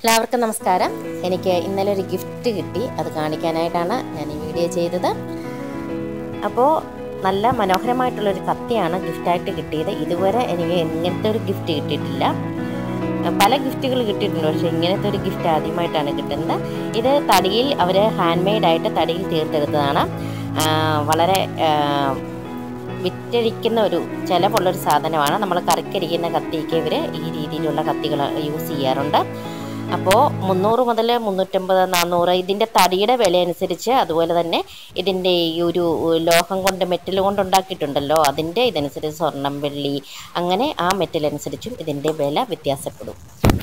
എല്ലാവർക്കും നമസ്കാരം എനിക്ക് ഇന്നലെ ഒരു ഗിഫ്റ്റ് കിട്ടി അത് കാണിക്കാനായിട്ടാണ് ഞാൻ ഈ വീഡിയോ ചെയ്തത് അപ്പോൾ നല്ല മനോഹരമായിട്ടുള്ളൊരു കത്തിയാണ് ഗിഫ്റ്റായിട്ട് കിട്ടിയത് ഇതുവരെ എനിക്ക് ഇങ്ങനത്തെ ഒരു ഗിഫ്റ്റ് കിട്ടിയിട്ടില്ല പല ഗിഫ്റ്റുകൾ കിട്ടിയിട്ടുണ്ട് പക്ഷേ ഇങ്ങനത്തെ ഒരു ഗിഫ്റ്റ് ആദ്യമായിട്ടാണ് കിട്ടുന്നത് ഇത് തടിയിൽ അവർ ഹാൻഡ് മെയ്ഡായിട്ട് തടിയിൽ തീർത്തെടുത്തതാണ് ആ, വളരെ ആ, വിറ്റഴിക്കുന്ന ഒരു ചിലവുള്ളൊരു സാധനമാണ് നമ്മൾ കറിക്കരിക്കുന്ന കത്തിക്ക് ഇവർ ഈ രീതിയിലുള്ള കത്തികൾ യൂസ് ചെയ്യാറുണ്ട് അപ്പോൾ മുന്നൂറ് മുതൽ മുന്നൂറ്റമ്പത് നാന്നൂറ് ഇതിൻ്റെ തടിയുടെ വില അനുസരിച്ച് അതുപോലെ തന്നെ ഇതിൻ്റെ ഈ ഒരു ലോഹം കൊണ്ട് മെറ്റൽ കൊണ്ട് ഉണ്ടാക്കിയിട്ടുണ്ടല്ലോ അതിൻ്റെ ഇതനുസരിച്ച് സ്വർണം വെള്ളി അങ്ങനെ ആ മെറ്റൽ അനുസരിച്ചും ഇതിൻ്റെ വില വ്യത്യാസപ്പെടും